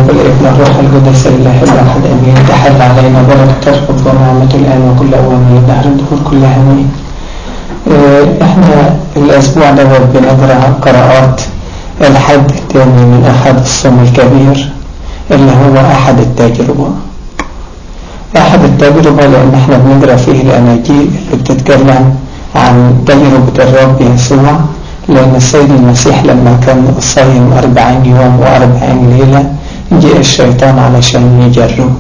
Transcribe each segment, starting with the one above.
والابن الروح القدس الله الواحد امين تحل علينا بركة الرب ونعمة الان وكل اوان لدهر الدهور كلها امين احنا الاسبوع ده بنقرا قراءات الحد الثاني من احد الصوم الكبير اللي هو احد التجربة احد التجربة لان احنا بنقرا فيه الاناجيل اللي بتتكلم عن تجربة الرب يسوع لأن السيد المسيح لما كان صايم أربعين يوم وأربعين ليلة جاء الشيطان علشان يجربه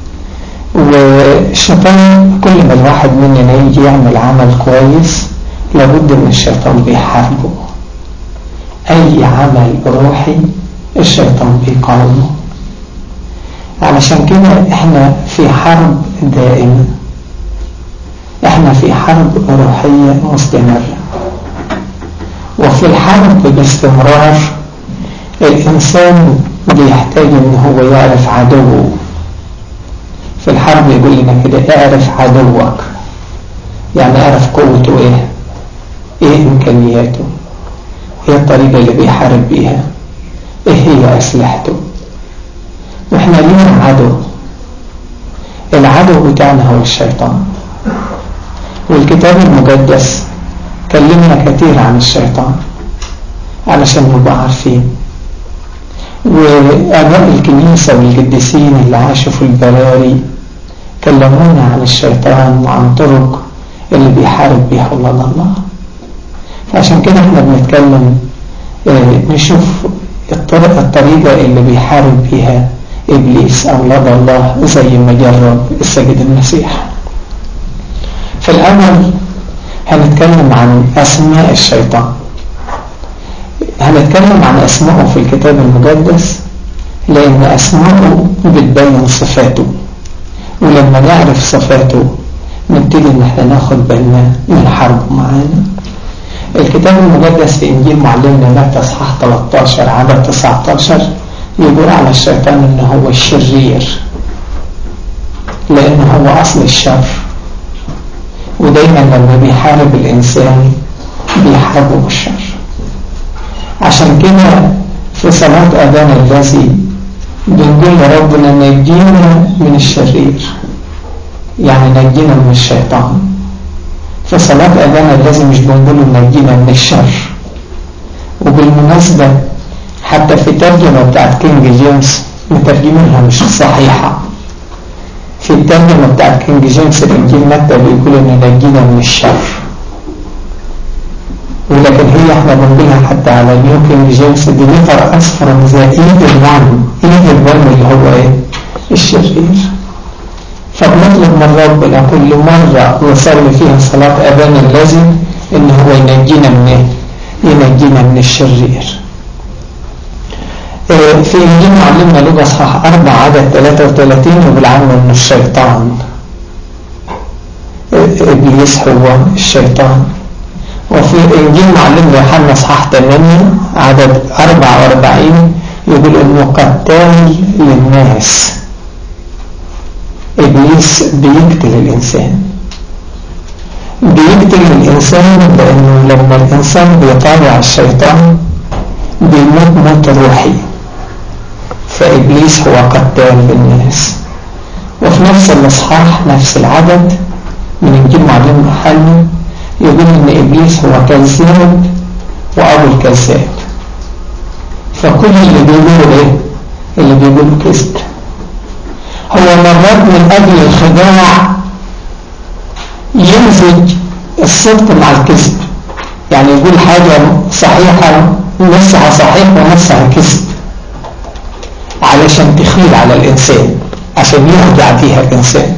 والشيطان كل ما الواحد مننا يجي يعمل عمل كويس لابد من الشيطان بيحاربه أي عمل روحي الشيطان بيقاومه علشان كده احنا في حرب دائمة احنا في حرب روحية مستمرة وفي الحرب باستمرار الإنسان بيحتاج ان هو يعرف عدوه في الحرب يقول لنا كده اعرف عدوك يعني اعرف قوته ايه ايه امكانياته ايه الطريقة اللي بيحارب بيها ايه هي اسلحته واحنا لينا عدو العدو بتاعنا هو الشيطان والكتاب المقدس كلمنا كثير عن الشيطان علشان نبقى عارفين وآباء الكنيسة والقديسين اللي عاشوا في البراري كلمونا عن الشيطان وعن طرق اللي بيحارب بيها أولاد الله فعشان كده احنا بنتكلم اه نشوف الطرق الطريقة اللي بيحارب بيها إبليس أولاد الله زي ما جرب السيد المسيح في الأول هنتكلم عن أسماء الشيطان هنتكلم عن أسمائه في الكتاب المقدس لأن أسمائه بتبين صفاته ولما نعرف صفاته نبتدي إن احنا ناخد بالنا من حربه معانا الكتاب المقدس في إنجيل معلمنا متى اصحاح 13 عدد 19 يقول على الشيطان إن هو الشرير لأن هو أصل الشر ودايما لما بيحارب الإنسان بيحاربه بالشر عشان كده في صلاة أذان الذي بنقول لربنا نجينا من الشرير يعني نجينا من الشيطان في صلاة أذان الذي مش بنقول نجينا من الشر وبالمناسبة حتى في الترجمة بتاعت كينج جيمس مترجمينها مش صحيحة في الترجمة بتاعت كينج جيمس الإنجيل متى بيقول إن نجينا من الشر ولكن هي احنا بنقولها حتى على نيو كينج جيمس ديليفر أسفر ذا إيفل وان إيفل وان اللي هو إيه؟ الشرير فبنطلب من ربنا كل مرة نصلي فيها صلاة أذان اللازم إن هو ينجينا من إيه؟ ينجينا من الشرير في إنجيل معلمنا لوقا اصحاح 4 عدد 33 يقول عنه إن الشيطان إبليس هو الشيطان وفي إنجيل معلمنا يوحنا اصحاح 8 عدد 44 يقول إنه قتال للناس إبليس بيقتل الإنسان بيقتل الإنسان لأنه لما الإنسان بيطالع الشيطان بيموت موت روحي فإبليس هو قتال للناس وفي نفس الإصحاح نفس العدد من إنجيل معلم يوحنا يقول إن إبليس هو كذاب وأبو الكذاب فكل اللي بيقولوا إيه؟ اللي بيقولوا كذب هو مرات من أجل الخداع يمزج الصدق مع الكذب يعني يقول حاجة صحيحة نصها صحيح ونصها كذب علشان تخيل على الإنسان عشان يخدع فيها الإنسان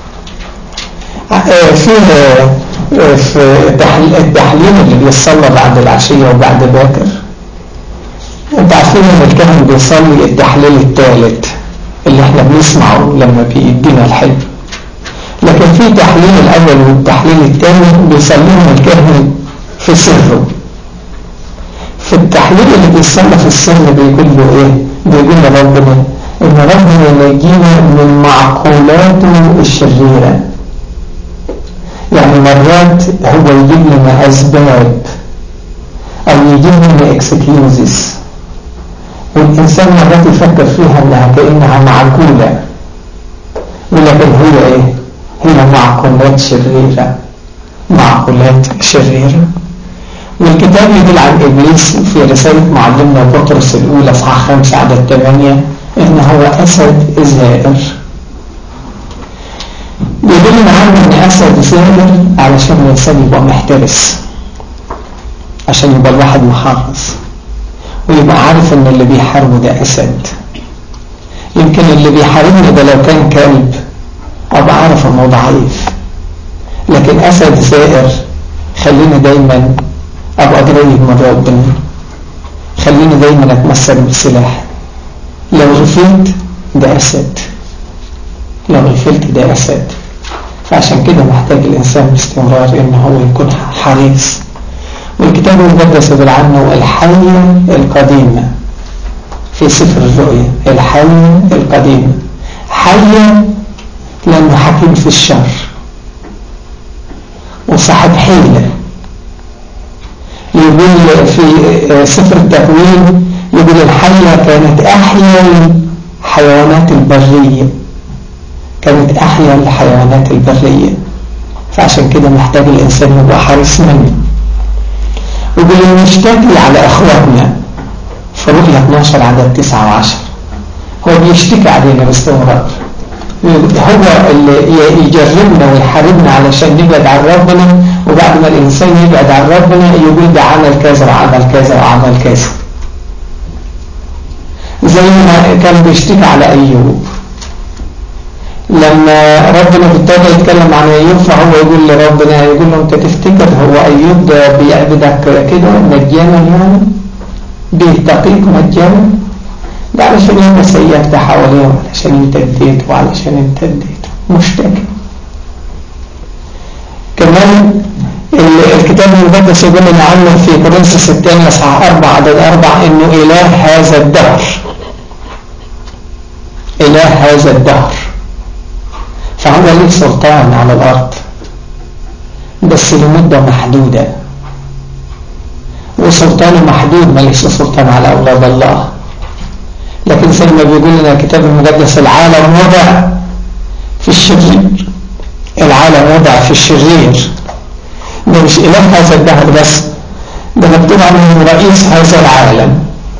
فيه في التحليل اللي بيصلى بعد العشية وبعد باكر انت عارفين ان الكاهن بيصلي التحليل الثالث اللي احنا بنسمعه لما بيدينا الحلم لكن في تحليل الاول والتحليل الثاني بيصليهم الكاهن في سره في التحليل اللي بيصلى في السر بيقول له ايه بيقول لربنا ان ربنا ينجينا من معقولاته الشريره يعني مرات هو يجيب لنا اسباب او يجيب لنا اكسكيوزز والإنسان مرات يفكر فيها إنها كأنها معقولة ولكن هي إيه هي معقولات شريرة معقولات شريرة والكتاب يقول عن إبليس في رسالة معلمنا بطرس الأولى صحاح خمسة عدد ثمانية إن هو أسد زائر بيقول لنا عنه إن أسد زائر علشان الإنسان يبقى محترس عشان يبقى الواحد محرص ويبقى عارف إن اللي بيحاربه ده أسد يمكن اللي بيحاربني ده لو كان كلب أبقى عارف إنه ضعيف لكن أسد زائر خليني دايما أبقى قريب من ربنا خليني دايما أتمسك بالسلاح لو غفلت ده أسد لو غفلت ده أسد فعشان كده محتاج الإنسان باستمرار إن هو يكون حريص والكتاب المقدس يقول عنه الحية القديمة في سفر الرؤيا الحية القديمة حية لأنه حكيم في الشر وصاحب حيلة يقول في سفر التكوين يقول الحية كانت أحيا الحيوانات البرية كانت أحيا الحيوانات البرية فعشان كده محتاج الإنسان يبقى حريص منه ويقول نشتكي على أخواتنا في رؤية 12 عدد 9 و10 هو بيشتكي علينا باستمرار هو اللي يجربنا ويحاربنا علشان نبعد عن ربنا وبعد ما الإنسان يبعد عن ربنا يقول ده عمل كذا وعمل كذا وعمل كذا زي ما كان بيشتكي على أيوب لما ربنا ابتدى يتكلم عن أيوب فهو يقول لربنا يقول له أنت تفتكر هو أيوب ده بيعبدك كده مجانا يعني بيتقيك مجانا ده علشان انت سيكت حواليه وعلشان انت اديته وعلشان انت اديته مشتكي كمان الكتاب المقدس يقول لنا عنه في كورنثوس الثاني اصحاح 4 عدد 4 انه اله هذا الدهر اله هذا الدهر فهو ليه سلطان على الارض بس لمده محدوده وسلطانه محدود ماليش سلطان على اولاد الله لكن زي ما بيقول لنا الكتاب المقدس العالم وضع في الشرير العالم وضع في الشرير ده مش إله هذا الدهر بس ده مكتوب عنه رئيس هذا العالم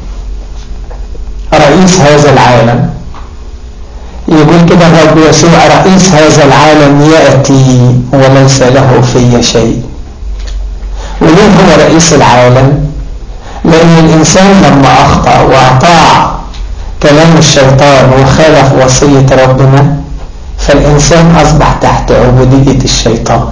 رئيس هذا العالم يقول كده الرب يسوع رئيس هذا العالم يأتي وليس له في شيء وليه هو رئيس العالم لأن الإنسان لما أخطأ وأطاع كلام الشيطان وخالف وصية ربنا فالإنسان أصبح تحت عبودية الشيطان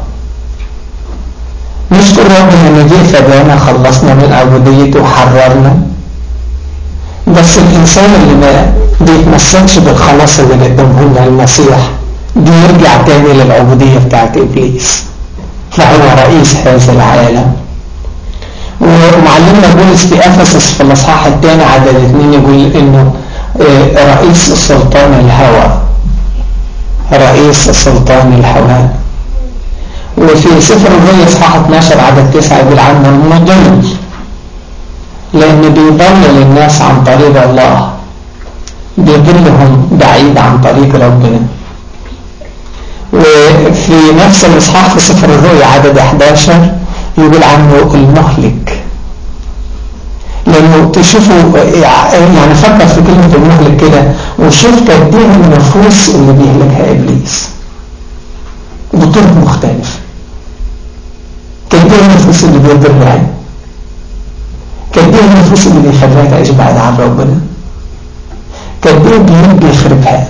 نشكر ربنا ان جه فدانا خلصنا من عبوديته وحررنا بس الإنسان اللي ما بيتمسكش بالخلاص اللي قدمه لنا المسيح بيرجع تاني للعبودية بتاعت إبليس فهو رئيس هذا العالم ومعلمنا بولس في أفسس في الأصحاح الثاني عدد اثنين يقول إنه رئيس سلطان الهوى رئيس سلطان الهوى وفي سفر الرؤيا اصحاح 12 عدد 9 يقول عنه المضل لأن بيضلل الناس عن طريق الله بيضلهم بعيد عن طريق ربنا وفي نفس الإصحاح في سفر الرؤيا عدد 11 يقول عنه المهلك لأنه تشوفوا يعني فكر في كلمة المهلك كده وشوف قد ايه النفوس اللي بيهلكها إبليس بطرق مختلفة قد ايه النفوس اللي بيضرها قد ايه النفوس اللي بيخليها تعيش بعيد عن ربنا قد ايه بيوت بيخربها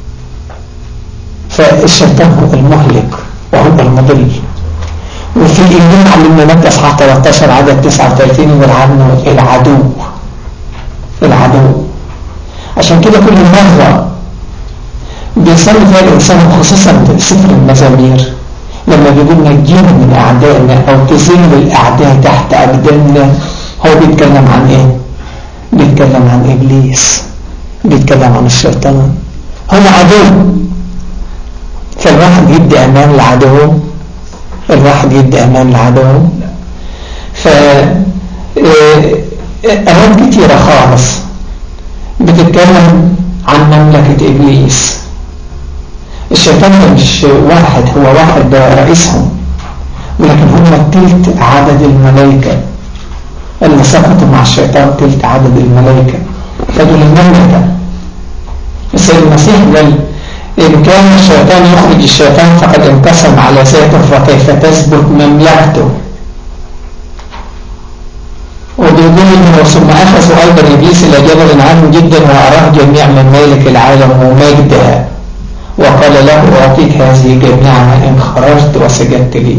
فالشيطان هو المهلك وهو المضل وفي الإنجيل علمنا متى اصحاح 13 عدد 39 يقول عنه العدو العدو عشان كده كل مرة بيصلي فيها الإنسان خصوصا سفر المزامير لما بيقول نجينا من أعدائنا أو تزل الأعداء تحت أقدامنا هو بيتكلم عن إيه؟ بيتكلم عن إبليس بيتكلم عن الشيطان هو عدو فالواحد يدي أمان العدو الواحد يدي أمان العدو ف أوقات كتيرة خالص بتتكلم عن مملكة إبليس الشيطان ده مش واحد هو واحد ده رئيسهم ولكن هم تلت عدد الملائكة اللي سقطوا مع الشيطان تلت عدد الملائكة فدول المملكة السيد المسيح قال إن كان الشيطان يخرج الشيطان فقد انقسم على ذاته فكيف تثبت مملكته وبيقول انه ثم اخذوا ايضا ابليس الى جبل عام جدا واراه جميع ممالك العالم ومجدها وقال له اعطيك هذه جميعها ان خرجت وسجدت لي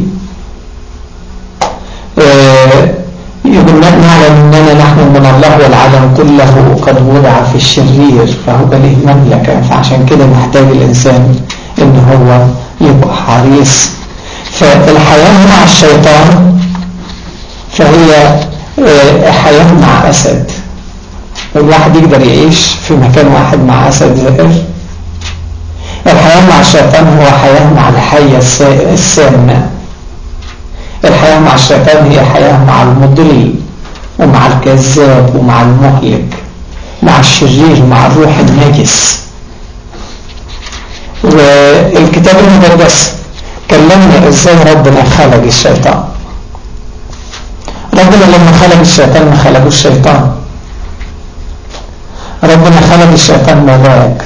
يقول نعلم اننا نحن من الله والعالم كله قد وضع في الشرير فهو له مملكه فعشان كده محتاج الانسان ان هو يبقى حريص فالحياه مع الشيطان فهي حياة مع أسد الواحد يقدر يعيش في مكان واحد مع أسد زائر الحياة مع الشيطان هو حياة مع الحية السامة الحياة مع الشيطان هي حياة مع المضل ومع الكذاب ومع المهلك مع الشرير مع الروح النجس والكتاب المقدس كلمنا ازاي ربنا خلق الشيطان ربنا لما خلق الشيطان ما خلقوش الشيطان ربنا خلق الشيطان ملاك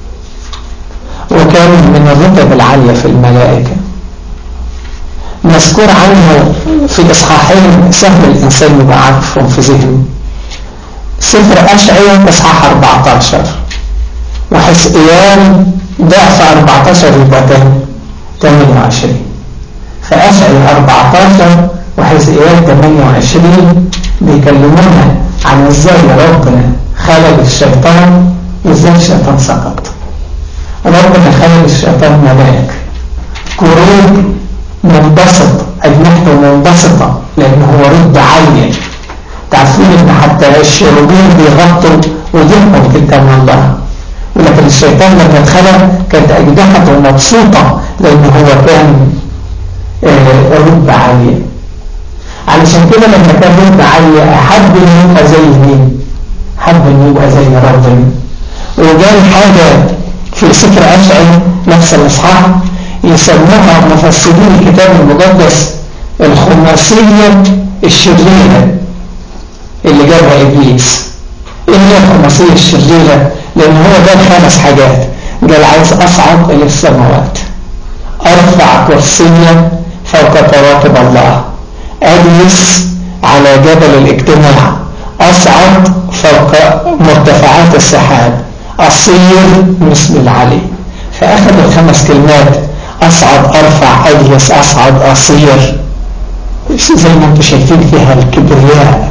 وكان من الرتب العالية في الملائكة مذكور عنه في إصحاحين سهل الإنسان يبقى عارفهم في ذهنه سفر أشعية إصحاح 14 وحسقيان ضعف 14 يبقى 28 فأشعية 14 وحزقيال 28 بيكلمونا عن ازاي ربنا خلق الشيطان وازاي الشيطان سقط ربنا خلق الشيطان ملاك كروب منبسط أجنحته منبسطة لأنه هو رد عالية تعرفين إن حتى الشيروبين بيغطوا وجههم قدام الله ولكن الشيطان لما اتخلق كانت أجنحته مبسوطة لأنه هو كان رد عالية علشان كده لما كان رد عالية أحب إنه يبقى زي مين؟ حب إنه يبقى زي ربنا وجال حاجة في سفر أشعي نفس الإصحاح يسموها مفسرين الكتاب المقدس الخماسية الشريرة اللي جابها إبليس إيه هي الخماسية الشريرة؟ لأن هو ده خمس حاجات قال عايز أصعد إلى السماوات أرفع كرسيا فوق كواكب الله أجلس على جبل الاجتماع أصعد فوق مرتفعات السحاب أصير مثل العلي فأخذ الخمس كلمات أصعد أرفع أجلس أصعد أصير زي ما انتم شايفين فيها الكبرياء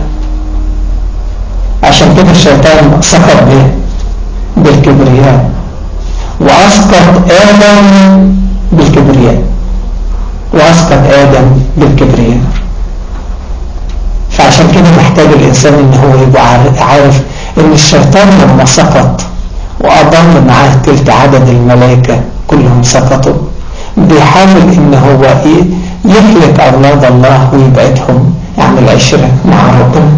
عشان كده الشيطان سقط به بالكبرياء وأسقط آدم بالكبرياء وأسقط آدم بالكبرياء فعشان كده محتاج الإنسان إن هو يبقى عارف إن الشيطان لما سقط وأضل معاه تلت عدد الملائكة كلهم سقطوا بيحاول إن هو يهلك أولاد الله ويبعدهم عن العشرة مع ربنا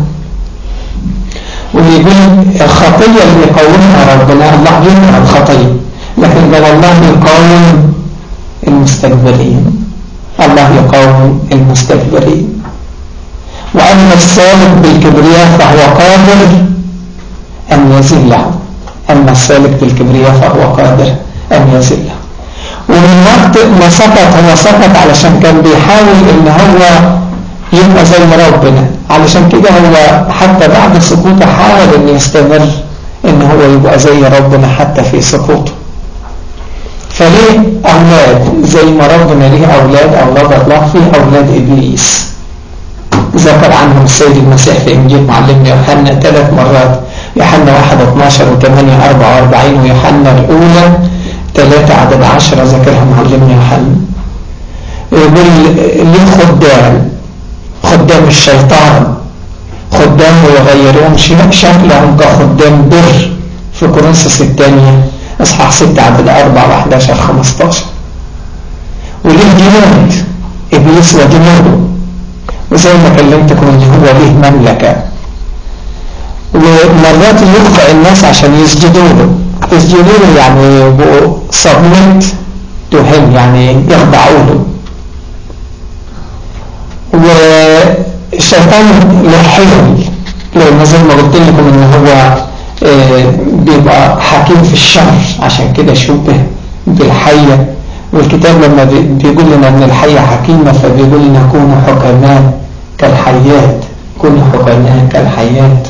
ويقول الخطية اللي يقاومها ربنا الله يكره الخطية لكن قال الله يقاوم المستكبرين الله يقاوم المستكبرين وأما السالك بالكبرياء فهو قادر أن يزله أما السالك بالكبرياء فهو قادر أن يزله ومن وقت ما سقط هو سقط علشان كان بيحاول ان هو يبقى زي ربنا علشان كده هو حتى بعد سقوطه حاول ان يستمر ان هو يبقى زي ربنا حتى في سقوطه فليه اولاد زي ما ربنا ليه اولاد اولاد الله فيه اولاد ابليس ذكر عنهم السيد المسيح في انجيل معلمنا يوحنا ثلاث مرات يوحنا 1 12 و8 44 ويوحنا الاولى ثلاثة عدد عشرة ذكرها معلمنا يوحنا يقول ليه خدام خدام الشيطان خدام ويغيرون شكلهم كخدام بر في كورنثوس الثانية اصحاح 6 عدد 4 و11 15 وليه جنود ابليس وجنوده وزي ما كلمتكم ان هو ليه مملكة ومرات يخضع الناس عشان يسجدوا له يسجدوا له يعني يبقوا سبميت تو هيم يعني يخضعوا له والشيطان له حيل لان زي ما قلت لكم ان هو بيبقى حكيم في الشر عشان كده شبه بالحية والكتاب لما بيقول لنا ان الحية حكيمة فبيقول لنا كونوا حكماء كالحيات كونوا حكماء كالحيات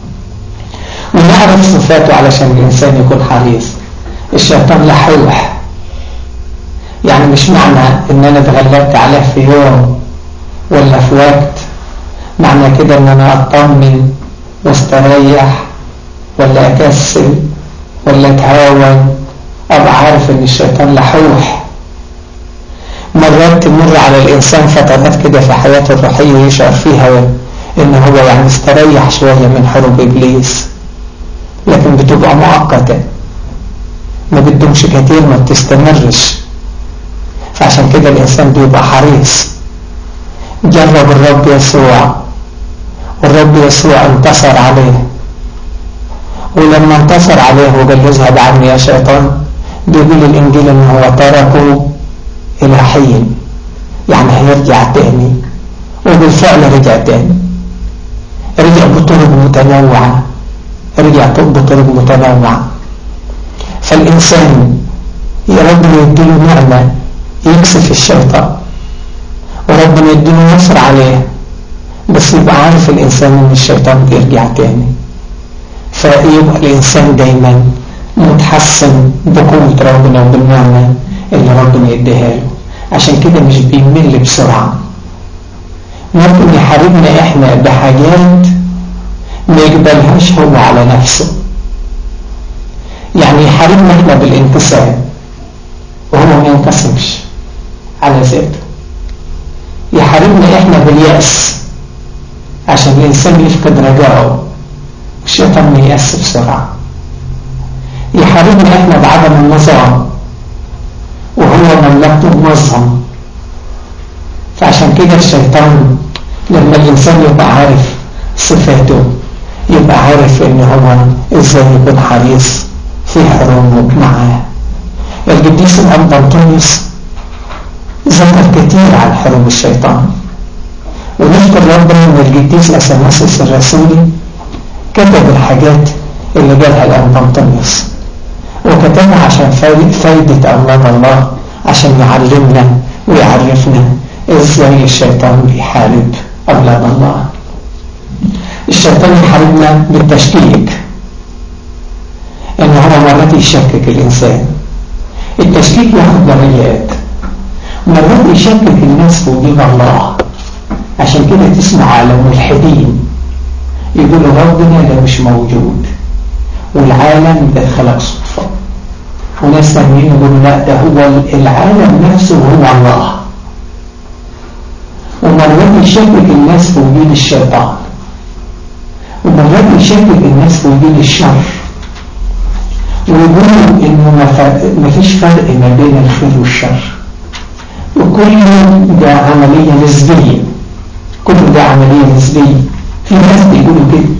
ونعرف صفاته علشان الإنسان يكون حريص الشيطان لحوح يعني مش معنى ان انا اتغلبت عليه في يوم ولا في وقت معنى كده ان انا اطمن واستريح ولا اكسل ولا اتهاون ابقى عارف ان الشيطان لحوح مرات تمر على الانسان فترات كده في حياته الروحيه يشعر فيها ان هو يعني استريح شويه من حروب ابليس لكن بتبقى مؤقته ما بتدومش كتير ما بتستمرش فعشان كده الانسان بيبقى حريص جرب الرب يسوع والرب يسوع انتصر عليه ولما انتصر عليه وقال له اذهب عني يا شيطان بيقول الانجيل ان هو تركه الى حين يعني هيرجع تاني وبالفعل رجع تاني رجع بطرق متنوعة رجع بطرق متنوعة فالإنسان ربنا يديله نعمة يكسف الشيطان وربنا يديله نصر عليه بس يبقى عارف الإنسان إن الشيطان بيرجع تاني فيبقى الإنسان دايما متحسن بقوة ربنا وبالنعمة اللي ربنا يديها له عشان كده مش بيمل بسرعة ممكن يحاربنا احنا بحاجات ما يقبلهاش هو على نفسه يعني يحاربنا احنا بالانقسام وهو ما ينقسمش على ذاته يحاربنا احنا باليأس عشان الانسان يفقد رجاءه الشيطان ما يأس بسرعة يحاربنا احنا بعدم النظام وهو مملكته منظم فعشان كده الشيطان لما الإنسان يبقى عارف صفاته يبقى عارف ان هو ازاي يكون حريص في حروبه معاه القديس الأب أنطونيوس ذكر كتير عن حروب الشيطان ونشكر ربنا ان القديس اثناسيوس الرسولي كتب الحاجات اللي جالها الأب أنطونيوس وكتبها عشان فايدة أولاد الله عشان يعلمنا ويعرفنا ازاي الشيطان بيحارب أولاد الله الشيطان يحاربنا بالتشكيك ان هو مرات يشكك الإنسان التشكيك ياخد درجات مرات يشكك الناس في وجود الله عشان كده تسمع على ملحدين يقولوا ربنا ده مش موجود والعالم ده اتخلق صدفة وناس تانيين يقولوا لا ده هو العالم نفسه هو الله ومرات يشكك الناس في وجود الشيطان ومرات يشكك الناس في وجود الشر ويقولوا انه ما فيش فرق ما بين الخير والشر وكل ده عملية نسبية كل ده عملية نسبية في ناس بيقولوا كده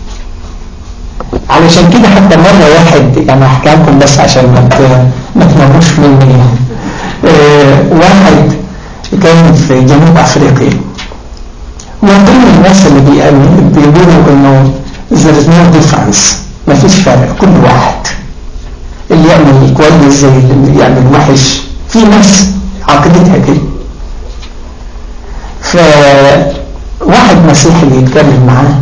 علشان كده حتى مرة واحد يعني احكي لكم بس عشان ما ما تناموش مني اه واحد كان في جنوب افريقيا ومن ضمن الناس اللي بيقولوا انه there is no difference ما فيش فرق كل واحد اللي يعمل كويس زي اللي يعمل وحش في ناس عقيدتها كده فواحد مسيحي يتكلم معاه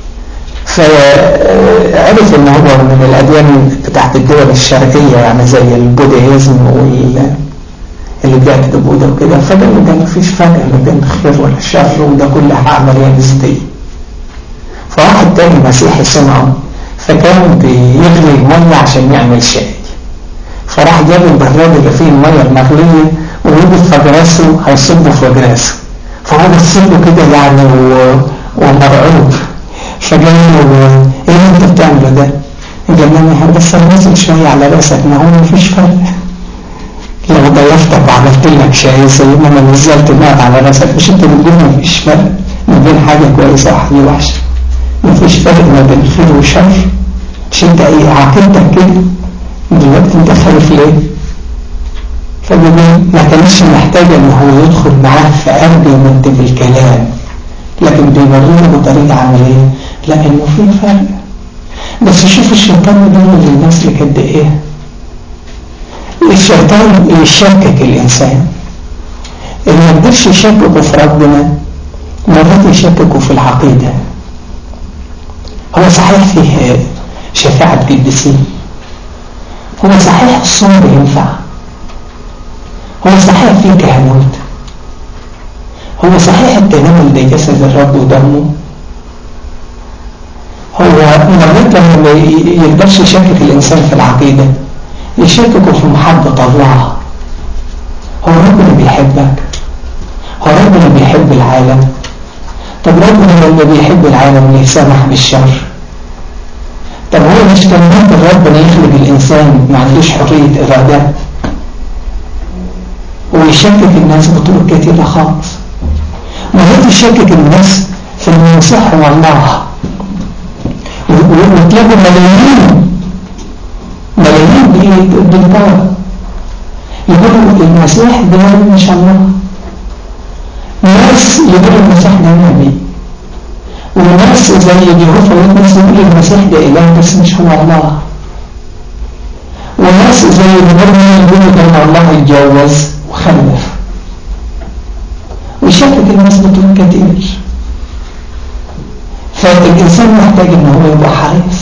فعرف ان هو من الاديان بتاعت الدول الشرقية يعني زي البوديزم اللي بيعتقد بوذا وكده فقال له ده مفيش فرق ما بين الخير والشر وده كلها عملية نسبية فواحد تاني مسيحي سمعه فكان بيغلي المية عشان يعمل شاي فراح جاب البراد اللي فيه المية المغلية ووقف في جراسه هيصبه في جراسه فهو بص له كده يعني ومرعوب فقال له ايه اللي انت بتعمله ده؟ قال له بس انا نازل شويه على راسك ما هو مفيش فرق لو ضيفتك وعملت لك شاي زي ما انا نزلت ماء على راسك مش انت بتقول مفيش فرق ما بين حاجه كويسه وحاجه وحشه مفيش فرق ما بين خير وشر مش انت ايه عقيدتك كده دلوقتي انت خايف ليه فبيقول ما كانش محتاج ان هو يدخل معاه في ارجيومنت في الكلام لكن بيورينا بطريقه عمليه لا انه في فرق بس شوف الشيطان بيقول للناس اللي قد ايه الشيطان يشكك الانسان اللي ما يقدرش يشككه في ربنا مرات يشككه في العقيده هو صحيح فيه شفاعة القديسين هو صحيح الصوم ينفع هو صحيح فيه كهنوت هو صحيح التناول ده جسد الرب ودمه هو مرات لما ما يقدرش يشكك الإنسان في العقيدة يشككه في محبة الله هو ربنا بيحبك هو ربنا بيحب العالم طب ربنا لما بيحب العالم ليه سمح بالشر طب هو مش كان ممكن ربنا يخلق الإنسان ما عندوش حرية إرادة ويشكك الناس بطرق كثيرة خالص مرات يشكك الناس في المسيح هو الله وتلاقوا ملايين ملايين بالدولار يقولوا المسيح ده ما شاء الله ناس يقولوا المسيح ده نبي وناس زي جهوفة وناس يقولوا المسيح ده إله بس مش هو الله وناس زي المرمي يقولوا ده الله يتجوز وخلف ويشكك الناس بطول كتير فالإنسان محتاج إن هو يبقى حريص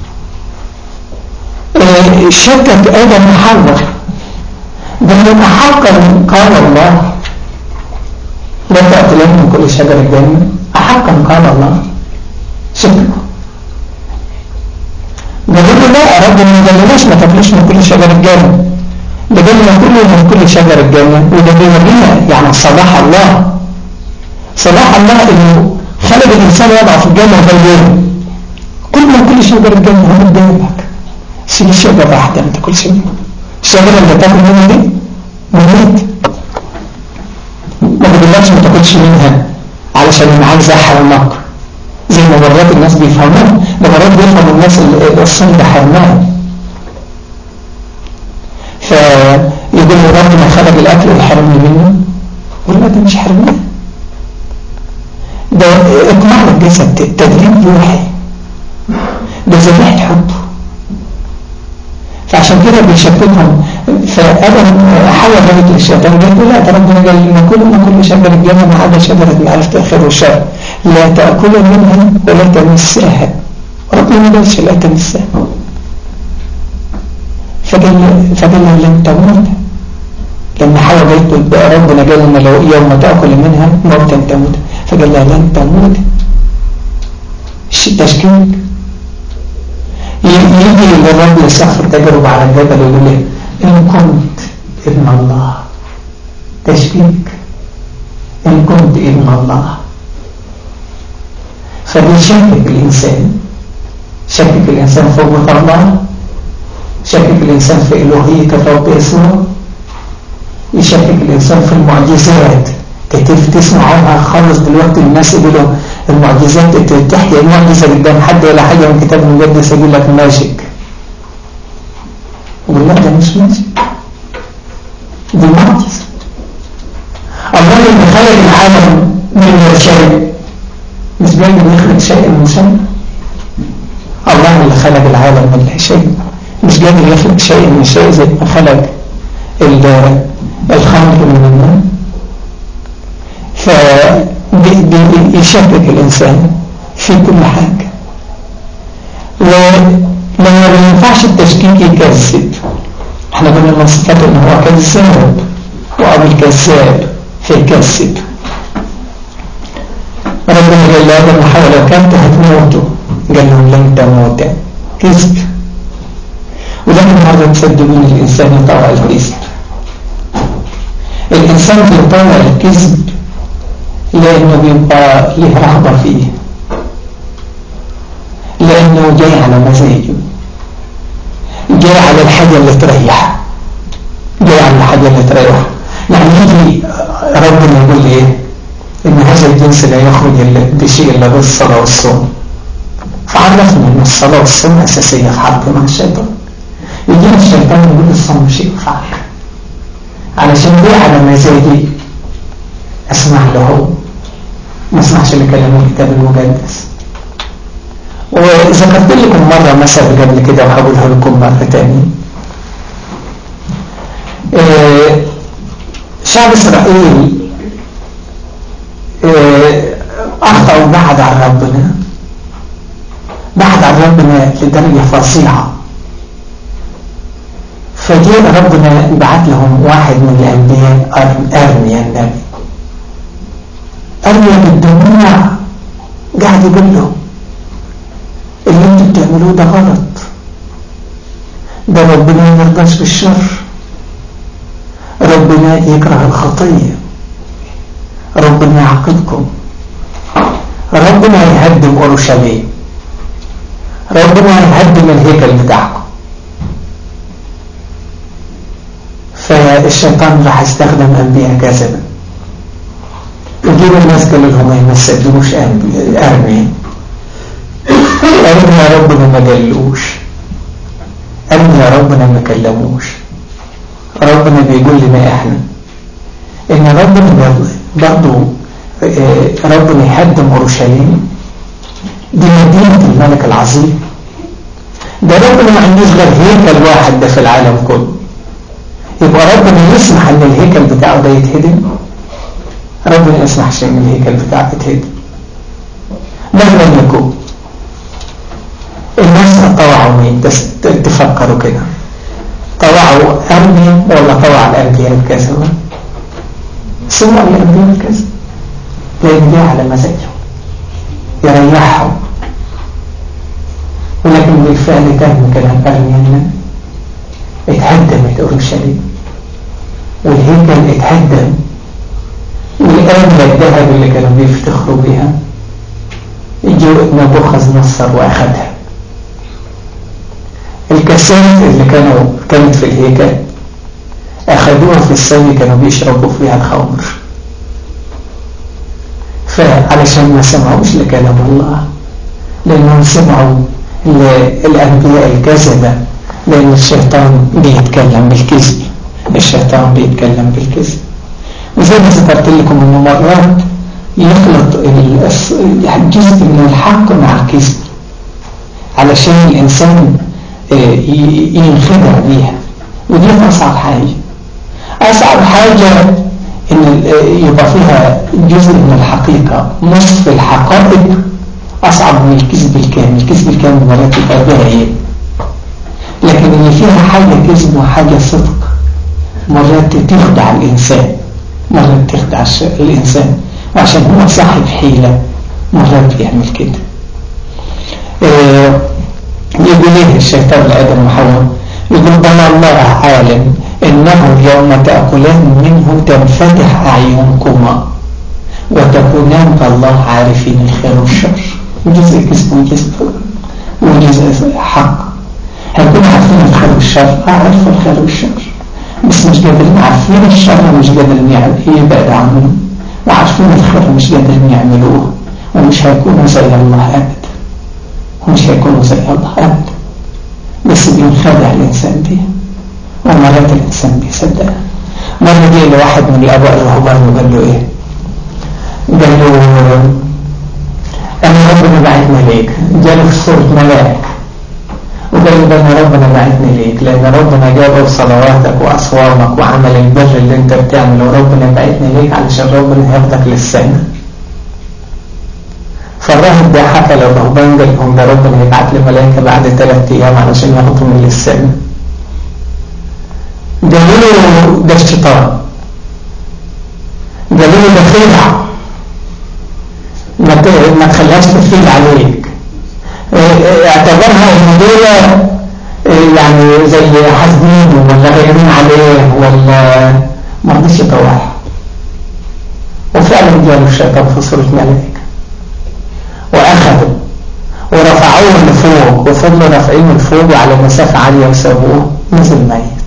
شكك أيضا محرر بأنه حقا قال الله لا تأكلن من كل شجر الجنة أحقا قال الله شككوا قالوا له لا يا رب ما قالناش ما تاكلوش من كل شجر الجنة ده قالنا كله من كل شجر الجنة وده بيورينا يعني صلاح الله صلاح الله انه خلق الانسان وضعه في الجنة وبينه كل من كل شجر الجنة هو قدامك سيب الشجرة واحدة ما تاكلش منها الشجرة اللي تاكل منها دي مميت ما بقولكش ما تاكلش منها علشان معاك زحة والنقر زي ما مرات الناس بيفهموها ده مرات بيفهموا الناس الصوم ده حرمان فيقول له ربنا خلق الاكل ويحرمني منه يقول له ده مش حرمان ده اطماع الجسد تدريب روحي ده ذبيحه حب فعشان كده بيشككهم فادم حاول ذلك للشيطان قال له لا ده ربنا قال لنا كل من كل شجره الجنه ما عدا شجره معرفه الخير والشر لا تاكلوا منها ولا تمسها ربنا ما قالش لا تمسها فقال فقال لن تموت لما حاول قالت ربنا قال لنا لو يوم تاكل منها موتا تموت فقال لها لن تموت تشكيك يجي للرب يسخر تجربة على الجبل ويقول له إن كنت ابن الله تشكيك إن كنت ابن الله فبيشكك الإنسان شكك الإنسان في قوة الله يشكك الإنسان في إلوهية الرب يسوع يشكك الإنسان في المعجزات كتير تسمعوها خالص دلوقتي الناس يقولوا المعجزات تحكي المعجزة قدام حد ولا حاجة من كتاب المقدس يقول لك ماجيك يقول لك ده مش ماجيك دي معجزة الله اللي خلق العالم من شيء مش جاي يخلق شيء من شيء الله اللي خلق العالم من لا شيء مش قادر يخلق شيء من شيء زي ما خلق الخمر من الماء فيشكك الإنسان في كل حاجة ولما ما ينفعش التشكيك يكذب احنا قلنا من صفاته ان هو كذاب وابو الكذاب فيكذب ربنا قال لآدم وحواء لو كنت هتموتوا قال لهم لن تموت كذب ولكن مرة تصدقون الإنسان يطوع الكذب الإنسان بيطوع الكذب لأنه بيبقى له رغبة فيه لأنه جاي على مزاجه جاي على الحاجة اللي تريحه جاي على الحاجة اللي تريحه يعني يجي ربنا يقول إيه إن هذا الجنس لا يخرج بشيء إلا بالصلاة والصوم فعرفنا ان الصلاة والصوم اساسية في حرب مع الشيطان يجينا الشيطان يقول الصوم مش ينفع علشان دي على مزاجي اسمع له ما اسمعش لكلام الكتاب المقدس وذكرت لكم مرة مثل قبل كده وهقولها لكم مرة تانية شعب إسرائيل أخطأوا بعد عن ربنا بعد عن ربنا لدرجة فظيعة فجاء ربنا بعت لهم واحد من الأنبياء أرميا النبي أرميا بالدموع قاعد يقول له اللي انتوا بتعملوه ده غلط ده ربنا ما يرضاش بالشر ربنا يكره الخطية ربنا يعاقبكم ربنا يهدم أورشليم ربنا يهدم الهيكل بتاعكم فالشيطان راح يستخدم أنبياء كذبا يجيب الناس قال لهم ما يمسكلوش أرمي أرمي يا ربنا ما قالوش أرمي يا ربنا ما كلموش ربنا بيقول لنا احنا ان ربنا برضو ربنا يهدم اورشليم دي مدينة الملك العظيم ده ربنا ما عندوش غير هيكل واحد ده في العالم كله يبقى ربنا يسمح ان الهيكل بتاعه ده يتهدم ربنا ما يسمحش ان الهيكل بتاعه يتهدم مهما يكون الناس طوعوا مين تفكروا كده طوعوا أرميا ولا طوع الأنبياء الكذبة سوى الأنبياء الكذب لأن دي على مزاجهم يريحهم ولكن بالفعل كان كلام أرميا اتهدمت أورشليم والهيكل اتهدم والآن الذهب اللي كانوا بيفتخروا بيها جاء نبوخذ نصر وأخذها الكاسات اللي كانوا كانت في الهيكل أخذوها في السنة كانوا بيشربوا فيها الخمر فعلشان ما سمعوش لكلام الله لأنهم سمعوا الأنبياء الكذبة لأن الشيطان بيتكلم بالكذب الشيطان بيتكلم بالكذب وزي ما ذكرت لكم انه مرات يخلط جزء من الحق مع الكذب علشان الإنسان ينخدع بيها ودي أصعب حاجة أصعب حاجة إن يبقى فيها جزء من الحقيقة نصف الحقائق أصعب من الكذب الكامل الكذب الكامل مرات يبقى باين لكن اللي فيها حاجة كذب وحاجة صدق مرات تخدع الإنسان مرات تخدع الإنسان وعشان هو صاحب حيلة مرات بيعمل كده يقول ايه الشيطان لآدم وحواء يقول بل الله عالم إنه يوم تأكلان منه تنفتح أعينكما وتكونان كالله عارفين الخير والشر جزء كذب وجزء وجزء حق هنكون عارفين الخير والشر أعرف الخير والشر بس مش قادرين عارفين الشر مش قادرين يبعد عنه وعارفين الخير مش قادرين يعملوه ومش هيكونوا زي الله أبدا ومش هيكونوا زي الله أبدا بس بينخدع الإنسان دي ومرات الإنسان بيصدقها مرة جه لواحد من الآباء الرهبان وقال له إيه قال له أنا ربنا بعتنا ليك جاله في صورة ملاك وقال له أنا ربنا بعتني ليك لأن ربنا جاب صلواتك وأصوامك وعمل البر اللي أنت بتعمله وربنا بعتني ليك علشان ربنا هياخدك للسنة فالراهب ده حكى للرهبان قال لهم ده ربنا هيبعت لي ملائكة بعد ثلاث أيام علشان ياخدوا من للسنة قالوا له ده الشيطان قالوا له ده خدعة ما تخليهاش تفيد عليك اعتبرها ان دول يعني زي حاسدين ولا غيرين عليه ولا ما رضيش يطوعها وفعلا جاله الشيطان في صورة ملائكة وأخذوا ورفعوه لفوق وفضلوا رافعينه لفوق على مسافة عالية وسابوه نزل ميت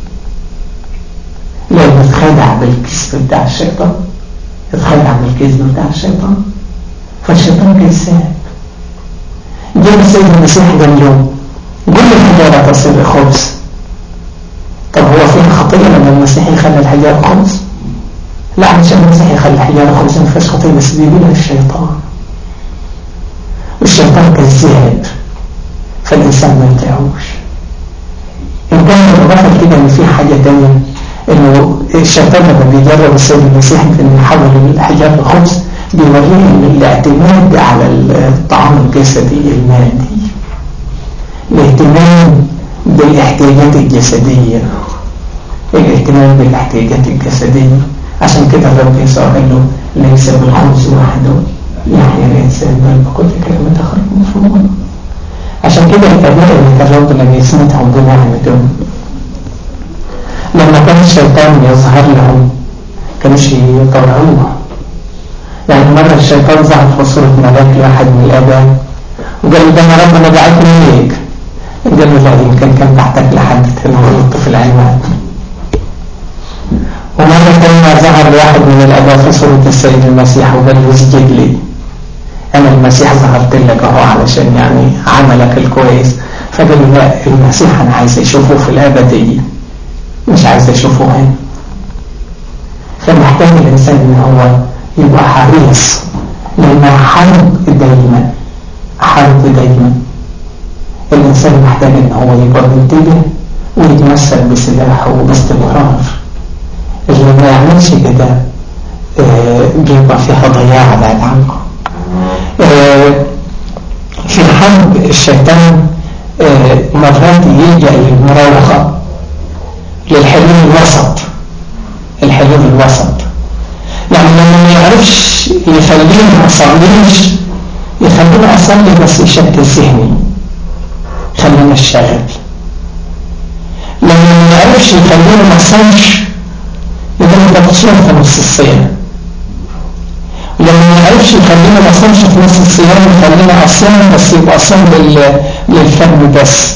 لأنه اتخدع بالكذب بتاع الشيطان اتخدع بالكذب بتاع الشيطان فالشيطان كذاب جاب جاب السيد المسيح جنبه كل الحجارة تصير خبز طب هو فيها خطية لما المسيح يخلي الحجارة خبز لا عشان المسيح يخلي الحجارة خبز ما فيهاش خطية بس بيقولها الشيطان والشيطان كذاب فالإنسان ما يطيعوش إن كان الغفل كده إن في حاجة تانية إنه الشيطان لما بيجرب السيد المسيح إنه يحول الحجارة لخبز بيوريه إن الاعتماد على الطعام الجسدي المادي الاهتمام بالاحتياجات الجسدية الاهتمام بالاحتياجات الجسدية عشان كده الرب يسوع قال له ليس بالخبز وحده يحيى الإنسان بل بكل كلمة تخرج من فمه عشان كده الآباء اللي كان ربنا بيسمتهم بنعمتهم لما كان الشيطان يظهر لهم كانوش يطوعوه يعني مرة الشيطان ظهر في صورة ملاك لواحد من الآباء وقال له ده أنا ربنا بعتني ليك قال له لا يمكن كان تحتك لحد انه غلط في العنوان ومرة ثانية ظهر لواحد من الآباء في صورة السيد المسيح وقال له اسجد لي أنا المسيح ظهرت لك أهو علشان يعني عملك الكويس فقال له لا المسيح أنا عايز أشوفه في الأبدية مش عايز أشوفه هنا فمحتاج الإنسان إن هو يبقى حريص لأنها حرب دايما حرب دايما الإنسان محتاج إن هو يبقى منتبه ويتمسك بسلاحه باستمرار اللي ما يعملش كده بيبقى فيها ضياع بعد عنه في حرب الشيطان مرات يلجأ للمراوغة للحلول الوسط الحلول الوسط يعني لما ما يعرفش يخليني ما اصليش يخليني اصلي بس يشتت ذهني خلينا اشتغل لما ما يعرفش يخليني ما اصليش يبقى انا بتصوم في نص الصيام لما ما يعرفش يخليني ما اصومش في نص الصيام يخليني اصوم بس يبقى اصوم للفم بس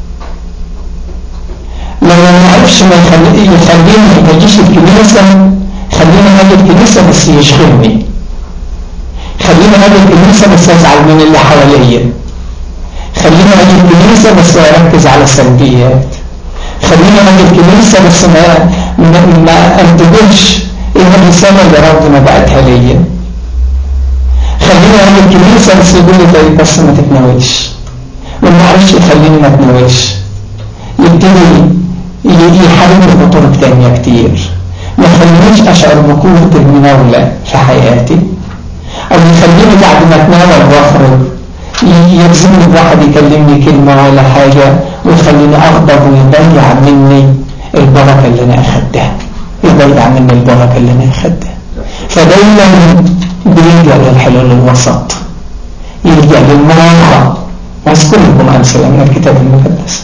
لما ما يعرفش ما يخليني يخليني ما اجيش الكنيسه خليني اجي الكنيسه بس يشغلني خليني اجي الكنيسه بس ازعل من اللي حواليا خليني اجي الكنيسه بس اركز على السلبيات خليني اجي الكنيسه بس ما ما, ما انتبهش ايه الرساله اللي ربنا بعتها ليا خليني اجي الكنيسه بس يقول لي طيب بس ما تتناولش وما اعرفش يخليني ما اتناولش يبتدي يحاربني بطرق تانية كتير ما يخلينيش اشعر بقوة المناولة في حياتي او يخليني بعد ما اتناول واخرج يلزمني بواحد يكلمني كلمة ولا حاجة ويخليني اغضب ويضيع مني البركة اللي انا اخدتها يضيع مني البركة اللي انا اخدتها فدايما بيلجأ للحلول الوسط يلجأ للمراوغة واذكر لكم امثلة من الكتاب المقدس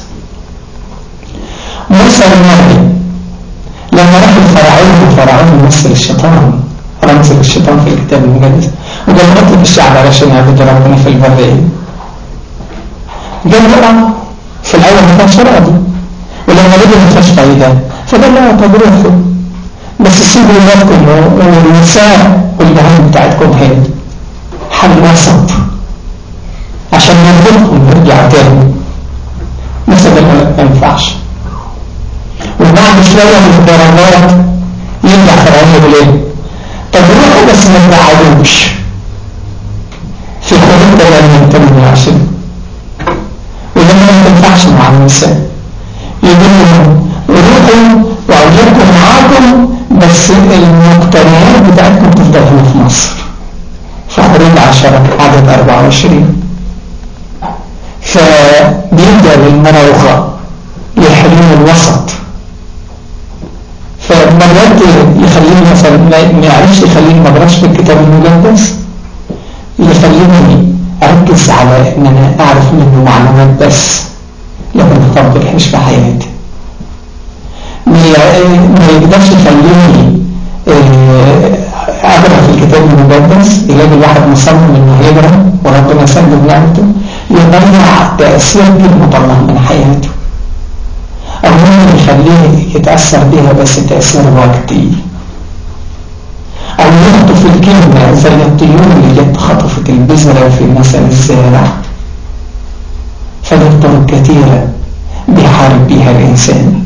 موسى النبي لما راح الفراعون الفراعون يمثل الشيطان رمز للشيطان في الكتاب المقدس وقال اطلب الشعب علشان يعبد ربنا في البرية قال له في الاول ما كانش راضي ولما لقى ما فيهاش فايده فقال له طب روحوا بس سيبوا ولادكم والنساء والبهائم بتاعتكم هنا حل وسط عشان نربطهم نرجع تاني بس ده ما ينفعش وبعد شوية من الضربات يرجع فرعون يقول ايه طب روحوا بس ما تبعدوش في خروج 28 وده ما تنفعش مع النساء يقول لهم روحوا واولادكم معاكم بس المقتنيات بتاعتكم تفضل هنا في مصر في خروج 10 عدد 24 فبيبدأ بالمراوغة لحلول الوسط فمرات يخليني مثلا ما يعرفش يخليني ما اقراش في الكتاب المقدس يخليني اركز على ان انا اعرف منه معلومات بس لكن ما اطبقهاش في حياتي ما يقدرش يخليني اقرا في الكتاب المقدس يلاقي الواحد مصمم انه يقرا وربنا سلم نعمته يضيع تاثير كلمه الله من حياته أو ممكن يخليه يتأثر بها بس تأثير وقتي أو يخطف الكلمة زي الطيور اللي جت خطفت البذرة في مثل الزارع طرق كثيرة بيحارب بيها الإنسان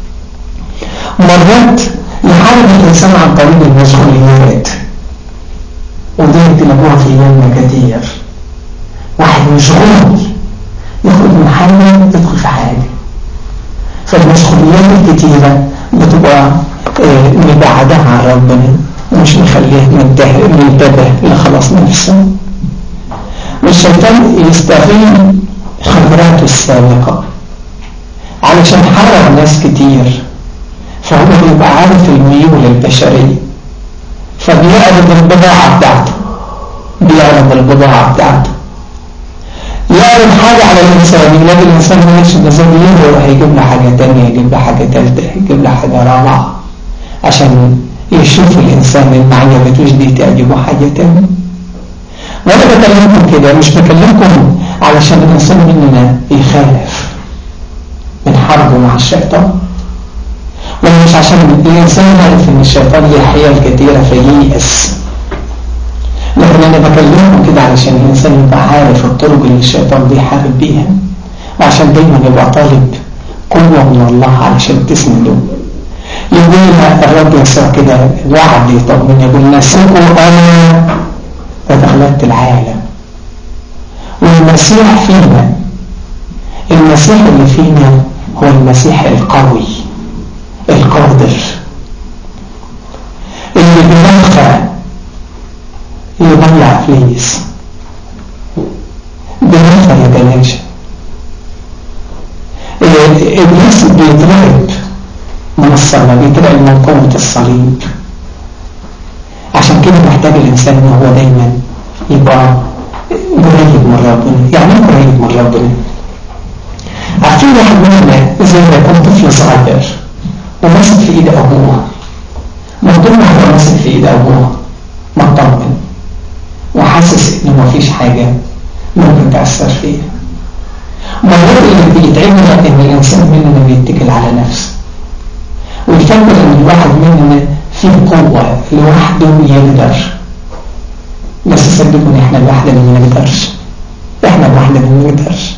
مرات يحارب الإنسان عن طريق المشغوليات ودي تلاقوها في يومنا كثير واحد مشغول يخرج من حاجة يدخل في حاجة فالمشغوليات الكتيرة بتبقى مبعدها عن ربنا ومش مخليه منتبه لخلاص نفسه والشيطان يستغل خبراته السابقة علشان حرر ناس كتير فهو بيبقى عارف الميول البشرية فبيعرض البضاعة بتاعته بيعرض البضاعة بتاعته يعرض حاجة على الإنسان يلاقي الإنسان ماشي مزاج ليه وراح يجيب له حاجة تانية يجيب له حاجة تالتة يجيب له حاجة رابعة عشان يشوف الإنسان اللي ما عجبتوش دي تعجبه حاجة تانية وأنا بكلمكم كده مش بكلمكم علشان الإنسان مننا يخالف من حربه مع الشيطان ومش عشان الإنسان يعرف إن الشيطان ليه حيل كتيرة فييأس لكن أنا بكلمكم كده علشان الإنسان يبقى عارف الطرق اللي الشيطان بيحارب بيها وعشان دايما يبقى طالب قوة من الله علشان تسنده يقول لنا الرب يسوع كده وعد يطمن يقول نسيكوا أنا قد أغلبت العالم والمسيح فينا المسيح اللي فينا هو المسيح القوي القادر اللي بنفخ يضيع فليس بنفخ يتلاشى إبليس بيترعب من الصلاة بيترعب من قوة الصليب عشان كده محتاج الإنسان إن هو دايما يبقى قريب من ربنا يعني ايه قريب من ربنا عارفين واحد مننا زي ما يكون طفل صغير وماسك في ايد ابوه من ضمن هو ماسك في ايد ابوه مطمن وحاسس انه مفيش حاجة ممكن تأثر فيه مرات اللي بيتعبنا ان الانسان مننا بيتكل على نفسه ويفكر ان الواحد مننا فيه قوة لوحده يقدر بس صدقوني احنا لوحدنا ما نقدرش احنا لوحدنا ما نقدرش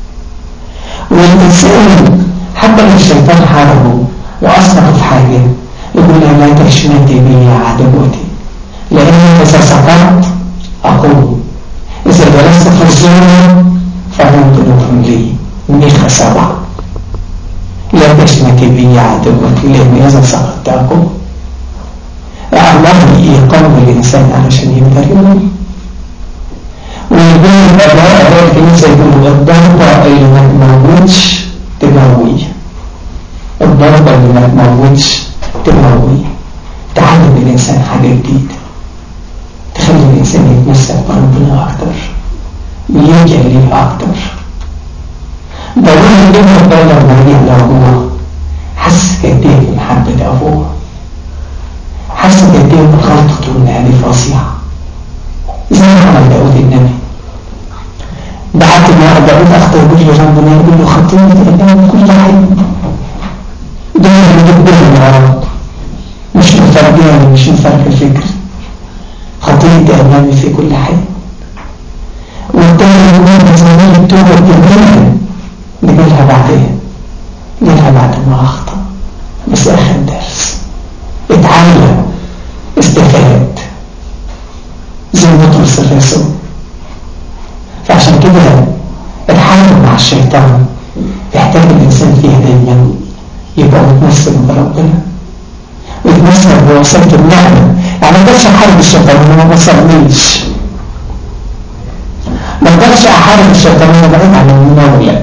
والإنسان حتى لو الشيطان حاربه وأصبح في حاجة يقول لا تشمتي بي يا عدوتي لأن إذا سقطت أقوم إذا جلست في الظلم فموت نور لي ميخا سبعة لا تشمتي بي يا عدوتي لأن إذا سقطت أقوم الله يقوم الإنسان علشان يقدر يقوم ويقول الأباء أباء الكنيسة يقولوا الضربة اللي ما تموتش تموي الضربة اللي ما تموتش تموي تعلم الإنسان حاجة جديدة تخلي الإنسان يتمسك بربنا أكتر ويرجع ليه أكتر ضروري جدا بقى لما رجع لأبوه حس قد إيه بمحبة أبوه حس قد إيه بغلطته إنها دي فظيعة زي ما عمل داود النبي بعد ما داود أخطأ يقول له ربنا يقول له خطيئتي أمام كل حين دايما مدبرني يا رب مش مفرجاني مش مفرق الفكر خطيئتي أمامي في كل حين والتاني يقول زمان التوبة الجميلة اللي قالها بعدين قالها بعد ما أخطأ بس أخذ درس اتعلم استفاد زي بطرس الرسول فعشان كده الحرب مع الشيطان يحتاج الإنسان فيها دايما يبقى متمسك بربنا ويتمسك بوسيلة النعمة يعني ما اقدرش احارب الشيطان وانا ما بصليش ما اقدرش احارب الشيطان وانا بعيد عن المناولة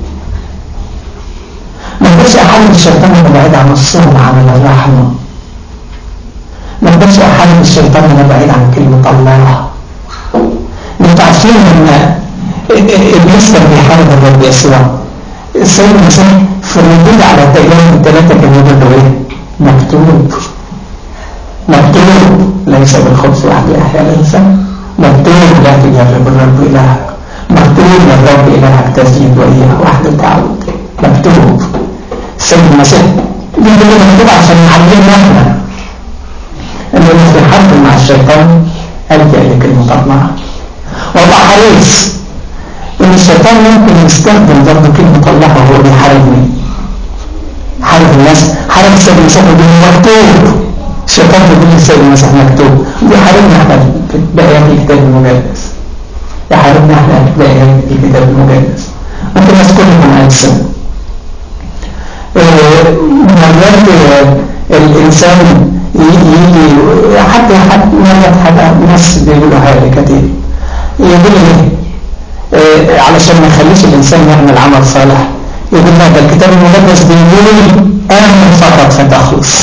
ما اقدرش احارب الشيطان وانا بعيد عن الصوم عن الرحمة ما اقدرش احارب الشيطان وانا بعيد عن كلمة الله انتوا عارفين ان ابليس كان بيحارب الرب يسوع السيد المسيح في الردود على التجارب الثلاثة كان يقول له ايه؟ مكتوب مكتوب ليس بالخبز وحده يحيى الانسان مكتوب لا تجرب الرب الهك مكتوب للرب الهك تسجد واياه وحده تعبد مكتوب السيد المسيح بيقول مكتوب عشان يعلمنا احنا انه في حرب مع الشيطان الجا لكلمه الله وابقى حريص ان الشيطان ممكن يستخدم برضه كلمة الله وهو بيحاربني حارب الناس حارب السيد المسيح مكتوب الشيطان بيقول للسيد المسيح مكتوب وبيحاربنا احنا بآيات الكتاب المقدس يحاربنا احنا بآيات الكتاب المقدس ممكن اذكركم امثله مرات الانسان يجي حتى حتى مرات حتى ناس بيقولوها لي كتير يقول لي إيه علشان ما يخليش الانسان يعمل عمل صالح يقول لك الكتاب المقدس بيقول آمن فقط فتخلص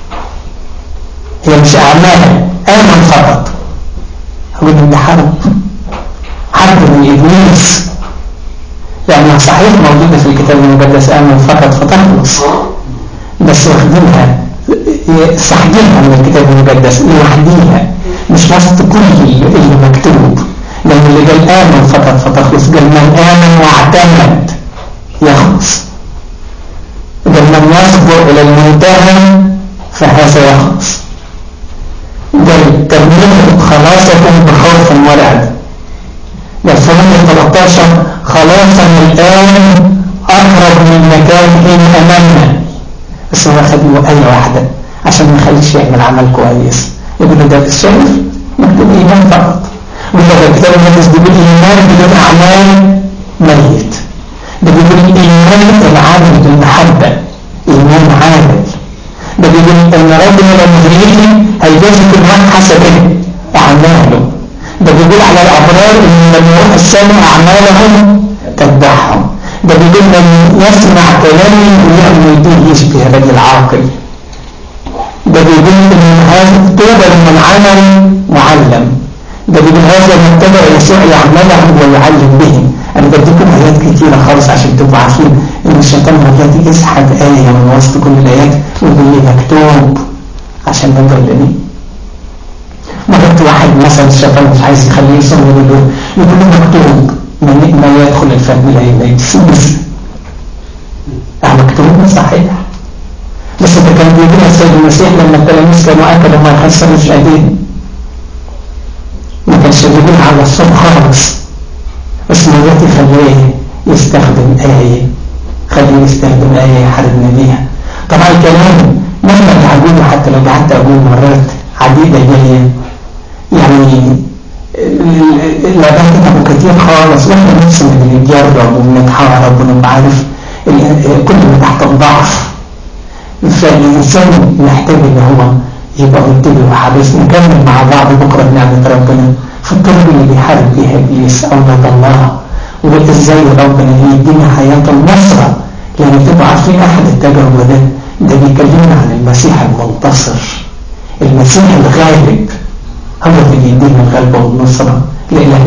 هي مش أعمال آمن فقط أقول إن حرب حرب من إبليس لأنها صحيح موجودة في الكتاب المقدس آمن فقط فتخلص بس واخدينها سحبينها من الكتاب المقدس لوحديها مش وسط كل اللي مكتوب لأن اللي قال آمن فقط فتخلص قال من آمن واعتمد يخلص إذا من يصبر إلى المنتهى فهذا يخلص قال تبلغ خلاصكم بخوف ورعب قال في 13 خلاصا الآن أقرب من مكان حين أمامنا بس هو خد له آية واحدة عشان ما يخليش يعمل عمل كويس يقول ده الشايف مكتوب إيمان فقط وده الكتاب المقدس بيقول إيمان بدون أعمال ميت ده بيقول إيمان العامل بالمحبة إيمان عامل ده بيقول إن ربنا لما يجي هيجازي كل واحد حسب إيه؟ أعماله ده بيقول على الأبرار إن لما يروح السماء أعمالهم تتبعهم ده بيقول من يسمع كلامي ويعمل به يشبه رجل عاقل ده بيقول إن هذا طوبى لمن عمل معلم ده بيقول هذا من اتبع يسوع يعمله ويعلم به انا بديكم ايات كتيره خالص عشان تبقوا عارفين ان الشيطان مرات يسحب ايه من وسط كل الايات ويقول لي مكتوب عشان ما تضلني مرات واحد مثلا الشيطان مش عايز يخليه يصوم يقول له يقول له مكتوب من ما يدخل الفم لا يجلس اه مكتوب صحيح بس ده كان بيقول السيد المسيح لما التلاميذ كانوا اكلوا ما يحسنوش ايديهم ما كانش بيقول على الصوم خالص بس مرات يخليه يستخدم آية خليه يستخدم آية يحاربنا بيها طبعا الكلام مهما تعقوله حتى لو قعدت أقول مرات عديدة جاية يعني الأداء كتبه كتير خالص واحنا نفسنا بنتجرب وبنتحارب ونبقى عارف كلنا تحت الضعف فالإنسان محتاج إن هو يبقى منتبه وحريص نكمل مع بعض بكرة بنعمة ربنا في الطرق اللي بيحارب بيها إبليس أولاد الله وإزاي ربنا يدينا حياة النصرة لأن تبقوا عارفين أحد التجربة ده ده بيكلمنا عن المسيح المنتصر المسيح الغالب هو اللي بيدينا الغلبة والنصرة لإلهنا